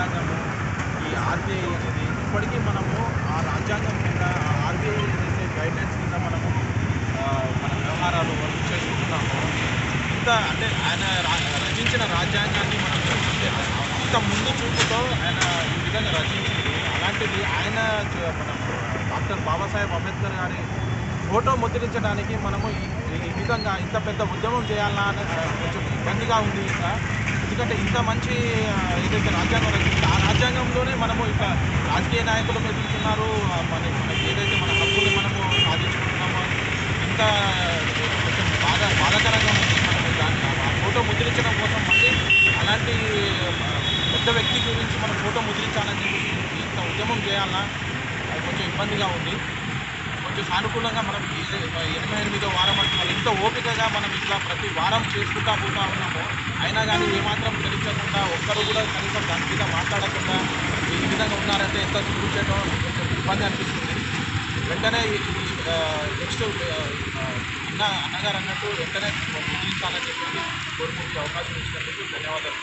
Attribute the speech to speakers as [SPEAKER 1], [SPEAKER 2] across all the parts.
[SPEAKER 1] రాజ్యాంగము ఈ ఆర్బీఐ అనేది ఇప్పటికీ మనము ఆ రాజ్యాంగం కింద ఆ ఆర్బీఐ చేసే గైడ్లైన్స్ కింద మనము ఆ, మన వ్యవహారాలు వర్క్ చేసుకుంటున్నాము ఇంత అంటే ఆయన రా- రచించిన రాజ్యాంగాన్ని మనం చూస్తే ఇంత ముందు చూపుతో ఆయన ఈ విధంగా రచించింది అలాంటిది ఆయన చ- మన డాక్టర్ బాబాసాహెబ్ అంబేద్కర్ గారి ఫోటో ముద్రించడానికి మనము ఈ ఈ విధంగా ఇంత పెద్ద ఉద్యమం చేయాలన్నా అని ఆ, కొంచెం ఇబ్బందిగా ఉంది ఇంకా ఎందుకంటే ఇంత మంచి ఆ, ఏదైతే రాజ్యాంగం రచించిందో ఆ రాజ్యాంగంలోనే మనము ఇట్లా రాజకీయ నాయకులు మెదులుతున్నారు ఆ, మన మనకి ఏదైతే మన హక్కులు మనము సాధించుకుంటున్నామో ఇంత కొంచెం బాధ బాధాకరంగా ఉంది మనము దాన్ని ఆ ఫోటో ముద్రించడం కోసం మళ్ళీ అలాంటి ఆ, పెద్ద వ్యక్తి గురించి మనం ఫోటో ముద్రించాలని చెప్పి ఇంత ఉద్యమం చేయాలన్నా అది కొంచెం ఇబ్బందిగా ఉంది కొంచెం సానుకూలంగా మనం ఏదై- ఎనభై ఎనిమిదో వారం అంటున్నారు ఇంత ఓపికగా మనం ఇట్లా ప్రతి వారం చేసుకుంటా పోతా ఉన్నాము అయినా కానీ ఏమాత్రం తెలియకుండా ఒక్కరు కూడా కనీసం దాని మీద మాట్లాడకుండా ఈ విధంగా ఉన్నారంటే ఎంత చూపించడం కొంచెం ఇబ్బంది అనిపిస్తుంది వెంటనే నెక్స్ట్ అన్న అన్నగారు అన్నట్టు వెంటనే ముద్రించాలని చెప్పి కోరుకుంటే అవకాశం ఇచ్చినందుకు ధన్యవాదాలు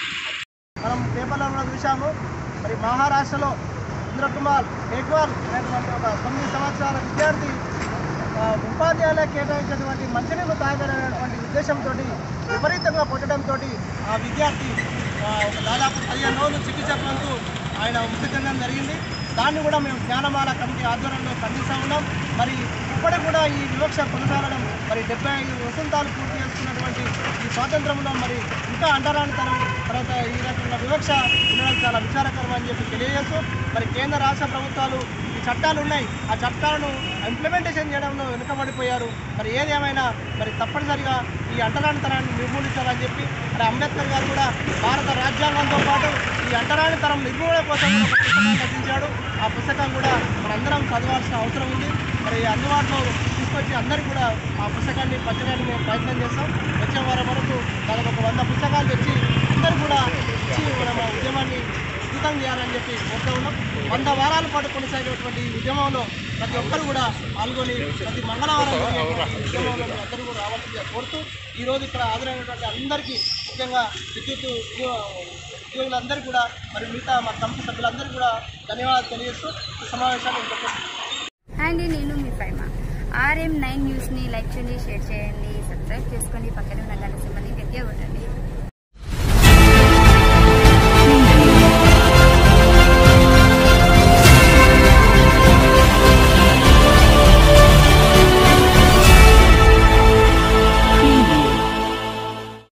[SPEAKER 2] మనం పేపర్లో కూడా చూసాము మరి మహారాష్ట్రలో ఇంద్రకుమార్ హేగ్వాల్ అనేటువంటి ఒక తొమ్మిది సంవత్సరాల విద్యార్థి ఆ, ఉపాధ్యాయులకు కేటాయించినటువంటి మంచినీళ్ళు తాగాలనేటువంటి ఉద్దేశంతో విపరీతంగా కొట్టడంతో ఆ విద్యార్థి ఆ, ఒక దాదాపు పదిహేను రోజులు చికిత్స పొందుతూ ఆయన మృతి చెందడం జరిగింది దాన్ని కూడా మేము జ్ఞానమాల కమిటీ ఆధ్వర్యంలో ఖండిస్తూ ఉన్నాం మరి ఇప్పటికి కూడా ఈ వివక్ష కొనసాగడం మరి డెబ్బై ఐదు వసంతాలు పూర్తి చేసుకున్నటువంటి ఈ స్వాతంత్రంలో మరి ఇంకా అంటరానితనం తర్వాత ఈ రకంగా వివక్ష ఉండడం చాలా విచారకరం అని చెప్పి తెలియజేస్తూ మరి కేంద్ర రాష్ట్ర ప్రభుత్వాలు ఈ చట్టాలు ఉన్నాయి ఆ చట్టాలను ఇంప్లిమెంటేషన్ చేయడంలో వెనుకబడిపోయారు మరి ఏది ఏమైనా మరి తప్పనిసరిగా ఈ అంటరానితనాన్ని నిర్మూలించాలని చెప్పి మరి అంబేద్కర్ గారు కూడా భారత రాజ్యాంగంతో పాటు ఈ అంటరానితనం నిర్మూలన కోసం కూడా ఒక పుస్తకాన్ని రచించాడు ఆ పుస్తకం కూడా మనందరం చదవాల్సిన అవసరం ఉంది మరి అందుబాటులో తీసుకొచ్చి అందరికీ కూడా ఆ పుస్తకాన్ని పంచడానికి మేము ప్రయత్నం చేస్తాం వచ్చే వారం వరకు దాదాపు ఒక వంద పుస్తకాలు తెచ్చి అందరూ కూడా ఇచ్చి మనం ఆ ఉద్యమాన్ని ఉచితం చేయాలని చెప్పి కోరుతూ ఉన్నాం వంద వారాల పాటు కొనసాగేటువంటి ఈ ఉద్యమంలో ప్రతి ఒక్కరు కూడా పాల్గొని ప్రతి మంగళవారం జరిగే ఈ ఉద్యమంలో మీరు అందరూ కూడా రావాల్సిందిగా కోరుతూ ఈరోజు ఇక్కడ హాజరైనటువంటి అందరికీ ముఖ్యంగా విద్యుత్ ఉద్యో- ఉద్యోగులందరికీ కూడా మరి మిగతా మా కమిటీ సభ్యులందరికీ కూడా ధన్యవాదాలు తెలియజేస్తూ ఈ సమావేశాన్ని ఇంకొక
[SPEAKER 3] అండ్ నేను మీ ప్రైమ ఆర్ఎం నైన్ న్యూస్ని లైక్ చేయండి షేర్ చేయండి సబ్స్క్రైబ్ చేసుకోండి పక్కనే ఉన్న గంట సింబల్ని గట్టిగా కొట్టండి